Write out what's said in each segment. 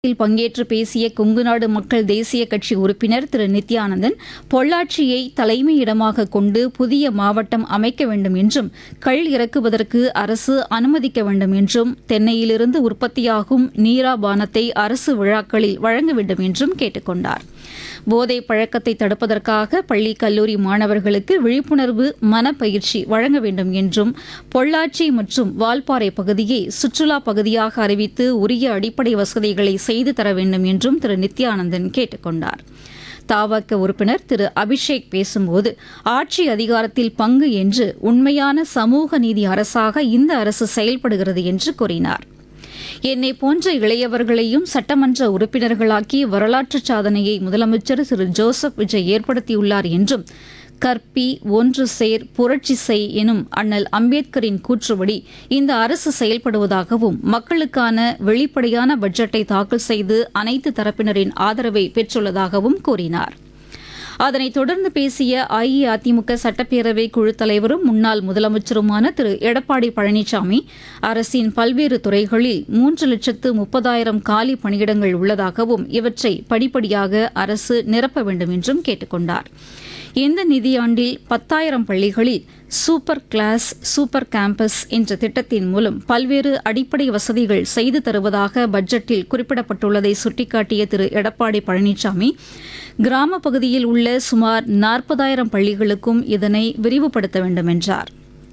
இதில் பங்கேற்று பேசிய கொங்குநாடு மக்கள் தேசிய கட்சி உறுப்பினர் திரு நித்யானந்தன் பொள்ளாச்சியை தலைமையிடமாக கொண்டு புதிய மாவட்டம் அமைக்க வேண்டும் என்றும் கள் இறக்குவதற்கு அரசு அனுமதிக்க வேண்டும் என்றும் தென்னையிலிருந்து உற்பத்தியாகும் நீரா பானத்தை அரசு விழாக்களில் வழங்க வேண்டும் என்றும் கேட்டுக் கொண்டார் போதை பழக்கத்தை தடுப்பதற்காக பள்ளி கல்லூரி மாணவர்களுக்கு விழிப்புணர்வு மனப்பயிற்சி வழங்க வேண்டும் என்றும் பொள்ளாச்சி மற்றும் வால்பாறை பகுதியை சுற்றுலா பகுதியாக அறிவித்து உரிய அடிப்படை வசதிகளை செய்து தர வேண்டும் என்றும் திரு நித்யானந்தன் கேட்டுக் கொண்டார் தாவக உறுப்பினர் திரு அபிஷேக் பேசும்போது ஆட்சி அதிகாரத்தில் பங்கு என்று உண்மையான சமூக நீதி அரசாக இந்த அரசு செயல்படுகிறது என்று கூறினார் என்னை போன்ற இளையவர்களையும் சட்டமன்ற உறுப்பினர்களாக்கி வரலாற்று சாதனையை முதலமைச்சர் திரு ஜோசப் விஜய் ஏற்படுத்தியுள்ளார் என்றும் கற்பி ஒன்று சேர் புரட்சி செய் எனும் அண்ணல் அம்பேத்கரின் கூற்றுப்படி இந்த அரசு செயல்படுவதாகவும் மக்களுக்கான வெளிப்படையான பட்ஜெட்டை தாக்கல் செய்து அனைத்து தரப்பினரின் ஆதரவை பெற்றுள்ளதாகவும் கூறினார் அதனைத் தொடர்ந்து பேசிய அஇஅதிமுக சட்டப்பேரவை குழு தலைவரும் முன்னாள் முதலமைச்சருமான திரு எடப்பாடி பழனிசாமி அரசின் பல்வேறு துறைகளில் மூன்று லட்சத்து முப்பதாயிரம் காலி பணியிடங்கள் உள்ளதாகவும் இவற்றை படிப்படியாக அரசு நிரப்ப வேண்டும் என்றும் கேட்டுக் கொண்டார் இந்த நிதியாண்டில் பத்தாயிரம் பள்ளிகளில் சூப்பர் கிளாஸ் சூப்பர் கேம்பஸ் என்ற திட்டத்தின் மூலம் பல்வேறு அடிப்படை வசதிகள் செய்து தருவதாக பட்ஜெட்டில் குறிப்பிடப்பட்டுள்ளதை சுட்டிக்காட்டிய திரு எடப்பாடி பழனிசாமி கிராம பகுதியில் உள்ள சுமார் நாற்பதாயிரம் பள்ளிகளுக்கும் இதனை விரிவுபடுத்த வேண்டும் என்றார்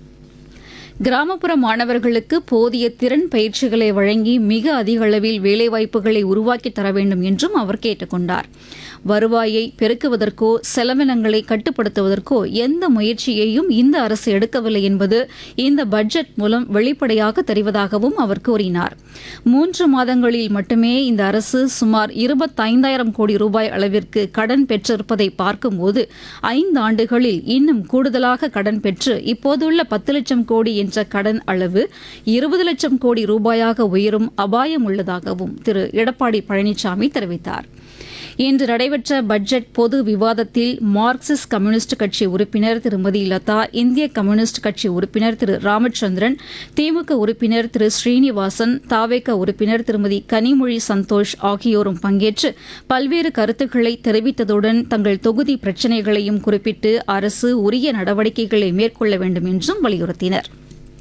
கிராமப்புற மாணவர்களுக்கு போதிய திறன் பயிற்சிகளை வழங்கி மிக அதிக அளவில் வேலைவாய்ப்புகளை உருவாக்கி தர வேண்டும் என்றும் அவர் கேட்டுக் கொண்டார் வருவாயை பெருக்குவதற்கோ செலவினங்களை கட்டுப்படுத்துவதற்கோ எந்த முயற்சியையும் இந்த அரசு எடுக்கவில்லை என்பது இந்த பட்ஜெட் மூலம் வெளிப்படையாக தெரிவதாகவும் அவர் கூறினார் மூன்று மாதங்களில் மட்டுமே இந்த அரசு சுமார் இருபத்தைந்தாயிரம் கோடி ரூபாய் அளவிற்கு கடன் பெற்றிருப்பதை பார்க்கும்போது ஐந்து ஆண்டுகளில் இன்னும் கூடுதலாக கடன் பெற்று இப்போதுள்ள பத்து லட்சம் கோடி என்ற கடன் அளவு இருபது லட்சம் கோடி ரூபாயாக உயரும் அபாயம் உள்ளதாகவும் திரு எடப்பாடி பழனிசாமி தெரிவித்தார் இன்று நடைபெற்ற பட்ஜெட் பொது விவாதத்தில் மார்க்சிஸ்ட் கம்யூனிஸ்ட் கட்சி உறுப்பினர் திருமதி லதா இந்திய கம்யூனிஸ்ட் கட்சி உறுப்பினர் திரு ராமச்சந்திரன் திமுக உறுப்பினர் திரு ஸ்ரீனிவாசன் தாவேக உறுப்பினர் திருமதி கனிமொழி சந்தோஷ் ஆகியோரும் பங்கேற்று பல்வேறு கருத்துக்களை தெரிவித்ததுடன் தங்கள் தொகுதி பிரச்சினைகளையும் குறிப்பிட்டு அரசு உரிய நடவடிக்கைகளை மேற்கொள்ள வேண்டும் என்றும் வலியுறுத்தினர்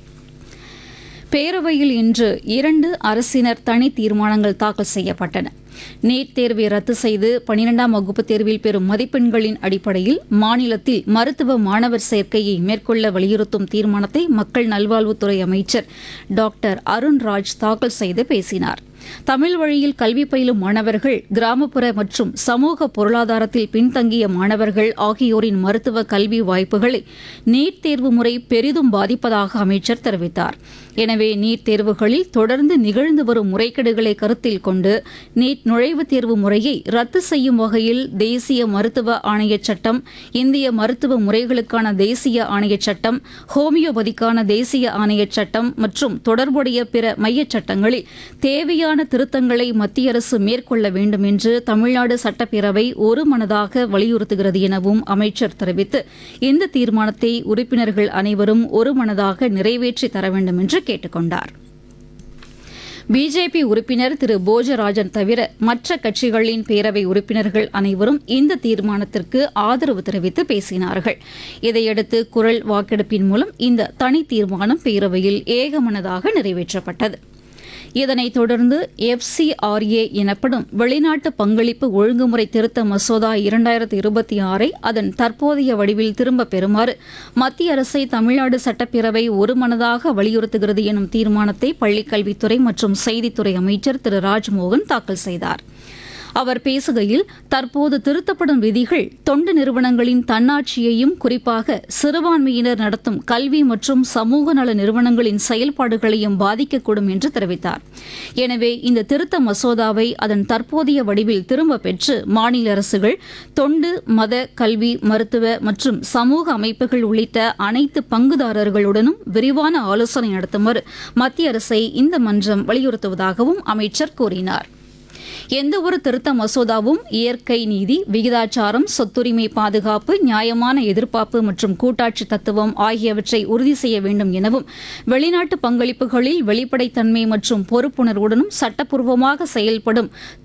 பேரவையில் இன்று இரண்டு அரசினர் தனி தீர்மானங்கள் தாக்கல் செய்யப்பட்டன நீட் தேர்வை ரத்து செய்து பனிரெண்டாம் வகுப்பு தேர்வில் பெறும் மதிப்பெண்களின் அடிப்படையில் மாநிலத்தில் மருத்துவ மாணவர் சேர்க்கையை மேற்கொள்ள வலியுறுத்தும் தீர்மானத்தை மக்கள் நல்வாழ்வுத்துறை அமைச்சர் டாக்டர் அருண்ராஜ் தாக்கல் செய்து பேசினார் தமிழ் வழியில் கல்வி பயிலும் மாணவர்கள் கிராமப்புற மற்றும் சமூக பொருளாதாரத்தில் பின்தங்கிய மாணவர்கள் ஆகியோரின் மருத்துவ கல்வி வாய்ப்புகளை நீட் தேர்வு முறை பெரிதும் பாதிப்பதாக அமைச்சர் தெரிவித்தார் எனவே நீட் தேர்வுகளில் தொடர்ந்து நிகழ்ந்து வரும் முறைகேடுகளை கருத்தில் கொண்டு நீட் நுழைவுத் தேர்வு முறையை ரத்து செய்யும் வகையில் தேசிய மருத்துவ ஆணையச் சட்டம் இந்திய மருத்துவ முறைகளுக்கான தேசிய ஆணையச் சட்டம் ஹோமியோபதிக்கான தேசிய ஆணையச் சட்டம் மற்றும் தொடர்புடைய பிற மையச் சட்டங்களில் தேவையான திருத்தங்களை மத்திய அரசு மேற்கொள்ள வேண்டும் என்று தமிழ்நாடு சட்டப்பேரவை ஒருமனதாக வலியுறுத்துகிறது எனவும் அமைச்சர் தெரிவித்து இந்த தீர்மானத்தை உறுப்பினர்கள் அனைவரும் ஒருமனதாக நிறைவேற்றி தர வேண்டும் என்று கேட்டுக் கொண்டார் பிஜேபி உறுப்பினர் திரு போஜராஜன் தவிர மற்ற கட்சிகளின் பேரவை உறுப்பினர்கள் அனைவரும் இந்த தீர்மானத்திற்கு ஆதரவு தெரிவித்து பேசினார்கள் இதையடுத்து குரல் வாக்கெடுப்பின் மூலம் இந்த தனி தீர்மானம் பேரவையில் ஏகமனதாக நிறைவேற்றப்பட்டது இதனைத் தொடர்ந்து எஃப்சிஆர்ஏ எனப்படும் வெளிநாட்டு பங்களிப்பு ஒழுங்குமுறை திருத்த மசோதா இரண்டாயிரத்து இருபத்தி ஆறை அதன் தற்போதைய வடிவில் திரும்பப் பெறுமாறு மத்திய அரசை தமிழ்நாடு சட்டப்பேரவை ஒருமனதாக வலியுறுத்துகிறது எனும் தீர்மானத்தை பள்ளிக்கல்வித்துறை மற்றும் செய்தித்துறை அமைச்சர் திரு ராஜ்மோகன் தாக்கல் செய்தார் அவர் பேசுகையில் தற்போது திருத்தப்படும் விதிகள் தொண்டு நிறுவனங்களின் தன்னாட்சியையும் குறிப்பாக சிறுபான்மையினர் நடத்தும் கல்வி மற்றும் சமூக நல நிறுவனங்களின் செயல்பாடுகளையும் பாதிக்கக்கூடும் என்று தெரிவித்தார் எனவே இந்த திருத்த மசோதாவை அதன் தற்போதைய வடிவில் திரும்பப் பெற்று மாநில அரசுகள் தொண்டு மத கல்வி மருத்துவ மற்றும் சமூக அமைப்புகள் உள்ளிட்ட அனைத்து பங்குதாரர்களுடனும் விரிவான ஆலோசனை நடத்துமாறு மத்திய அரசை இந்த மன்றம் வலியுறுத்துவதாகவும் அமைச்சர் கூறினார் எந்தவொரு திருத்த மசோதாவும் இயற்கை நீதி விகிதாச்சாரம் சொத்துரிமை பாதுகாப்பு நியாயமான எதிர்பார்ப்பு மற்றும் கூட்டாட்சி தத்துவம் ஆகியவற்றை உறுதி செய்ய வேண்டும் எனவும் வெளிநாட்டு பங்களிப்புகளில் வெளிப்படைத்தன்மை மற்றும் பொறுப்புணர்வுடனும் சட்டப்பூர்வமாக செயல்படும்